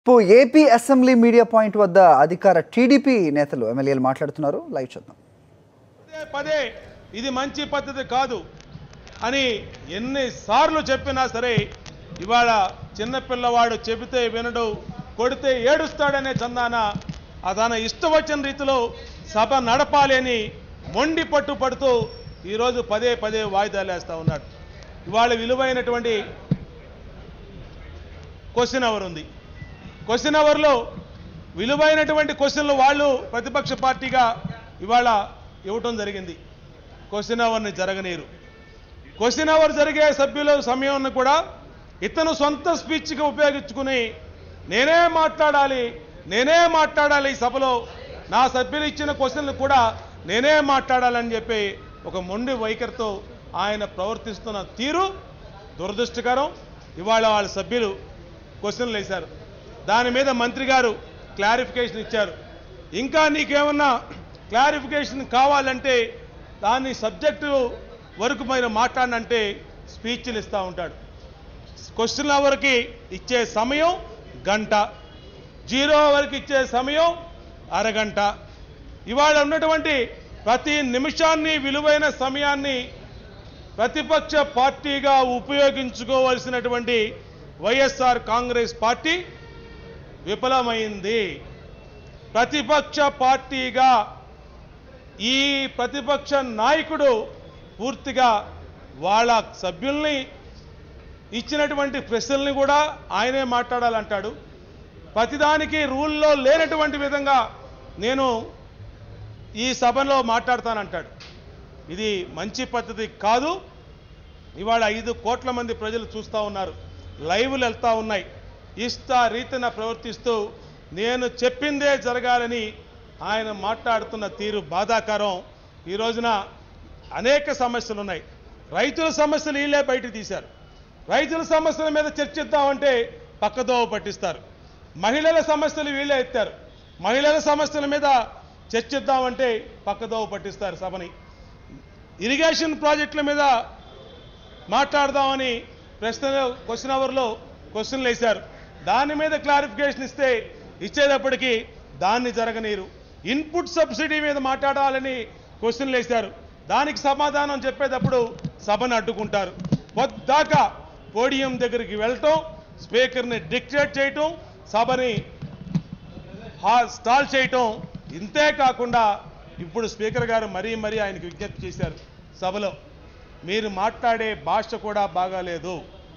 ఇప్పుడు AP assembly media point వద్ద అధికార టీడీపీ నేతలు ఎమ్మెల్యేలు మాట్లాడుతున్నారు లైవ్ చూద్దాం పదే పదే ఇది మంచి పద్ధతి కాదు అని ఎన్నిసార్లు చెప్పినా సరే ఇవాళ చిన్నపిల్లవాడు చెబితే వినడు కొడితే ఏడుస్తాడనే చందాన ఆ తన ఇష్టం వచ్చిన రీతిలో సభ నడపాలి అని మొండి పట్టు పడుతూ ఈరోజు పదే పదే వాయిదాలు వేస్తూ ఉన్నాడు ఇవాళ విలువైనటువంటి క్వశ్చన్ అవర్ ఉంది క్వశ్చన్ అవర్లో విలువైనటువంటి క్వశ్చన్లు వాళ్ళు ప్రతిపక్ష పార్టీగా ఇవాళ ఇవ్వటం జరిగింది క్వశ్చన్ అవర్ని జరగనీరు క్వశ్చన్ అవర్ జరిగే సభ్యుల సమయాన్ని కూడా ఇతను సొంత స్పీచ్గా ఉపయోగించుకుని నేనే మాట్లాడాలి నేనే మాట్లాడాలి ఈ సభలో నా సభ్యులు ఇచ్చిన క్వశ్చన్లు కూడా నేనే మాట్లాడాలని చెప్పి ఒక మొండి వైఖరితో ఆయన ప్రవర్తిస్తున్న తీరు దురదృష్టకరం ఇవాళ వాళ్ళ సభ్యులు క్వశ్చన్లు వేశారు దాని మీద మంత్రి గారు క్లారిఫికేషన్ ఇచ్చారు ఇంకా నీకేమన్నా క్లారిఫికేషన్ కావాలంటే దాన్ని సబ్జెక్టు వరకు మీరు మాట్లాడనంటే స్పీచ్లు ఇస్తూ ఉంటాడు క్వశ్చన్ అవర్కి ఇచ్చే సమయం గంట జీరో అవర్కి ఇచ్చే సమయం అరగంట ఇవాళ ఉన్నటువంటి ప్రతి నిమిషాన్ని విలువైన సమయాన్ని ప్రతిపక్ష పార్టీగా ఉపయోగించుకోవలసినటువంటి వైఎస్ఆర్ కాంగ్రెస్ పార్టీ విఫలమైంది ప్రతిపక్ష పార్టీగా ఈ ప్రతిపక్ష నాయకుడు పూర్తిగా వాళ్ళ సభ్యుల్ని ఇచ్చినటువంటి ప్రశ్నల్ని కూడా ఆయనే మాట్లాడాలంటాడు ప్రతిదానికి రూల్లో లేనటువంటి విధంగా నేను ఈ సభలో మాట్లాడతానంటాడు ఇది మంచి పద్ధతి కాదు ఇవాళ ఐదు కోట్ల మంది ప్రజలు చూస్తూ ఉన్నారు లైవ్లు వెళ్తూ ఉన్నాయి ఇష్ట రీతిన ప్రవర్తిస్తూ నేను చెప్పిందే జరగాలని ఆయన మాట్లాడుతున్న తీరు బాధాకరం ఈ రోజున అనేక సమస్యలు ఉన్నాయి రైతుల సమస్యలు వీళ్ళే బయట తీశారు రైతుల సమస్యల మీద చర్చిద్దామంటే పక్కదోవ పట్టిస్తారు మహిళల సమస్యలు వీళ్ళే ఎత్తారు మహిళల సమస్యల మీద చర్చిద్దామంటే పక్కదోవ పట్టిస్తారు సభని ఇరిగేషన్ ప్రాజెక్టుల మీద మాట్లాడదామని ప్రశ్న క్వశ్చన్ అవర్లో క్వశ్చన్లు వేశారు దాని మీద క్లారిఫికేషన్ ఇస్తే ఇచ్చేటప్పటికి దాన్ని జరగనీరు ఇన్పుట్ సబ్సిడీ మీద మాట్లాడాలని క్వశ్చన్లు వేశారు దానికి సమాధానం చెప్పేటప్పుడు సభను అడ్డుకుంటారు పొద్దాకా పోడియం దగ్గరికి వెళ్ళటం స్పీకర్ని డిక్టేట్ చేయటం సభని హా- స్టాల్ చేయటం ఇంతే కాకుండా ఇప్పుడు స్పీకర్ గారు మరీ మరీ ఆయనకు విజ్ఞప్తి చేశారు సభలో మీరు మాట్లాడే భాష కూడా బాగాలేదు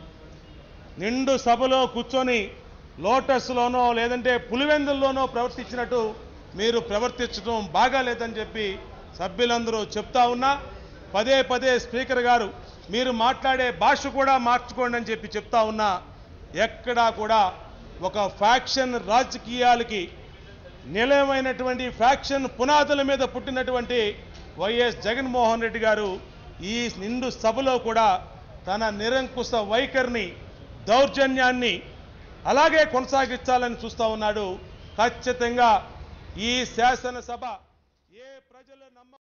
నిండు సభలో కూర్చొని లోటస్లోనో లేదంటే పులివెందుల్లోనో ప్రవర్తించినట్టు మీరు ప్రవర్తించడం బాగాలేదని చెప్పి సభ్యులందరూ చెప్తా ఉన్నా పదే పదే స్పీకర్ గారు మీరు మాట్లాడే భాష కూడా మార్చుకోండి అని చెప్పి చెప్తా ఉన్నా ఎక్కడా కూడా ఒక ఫ్యాక్షన్ రాజకీయాలకి నిలయమైనటువంటి ఫ్యాక్షన్ పునాదుల మీద పుట్టినటువంటి వైఎస్ జగన్మోహన్ రెడ్డి గారు ఈ నిండు సభలో కూడా తన నిరంకుశ వైఖరిని దౌర్జన్యాన్ని అలాగే కొనసాగించాలని చూస్తా ఉన్నాడు ఖచ్చితంగా ఈ శాసనసభ ఏ ప్రజల నమ్మ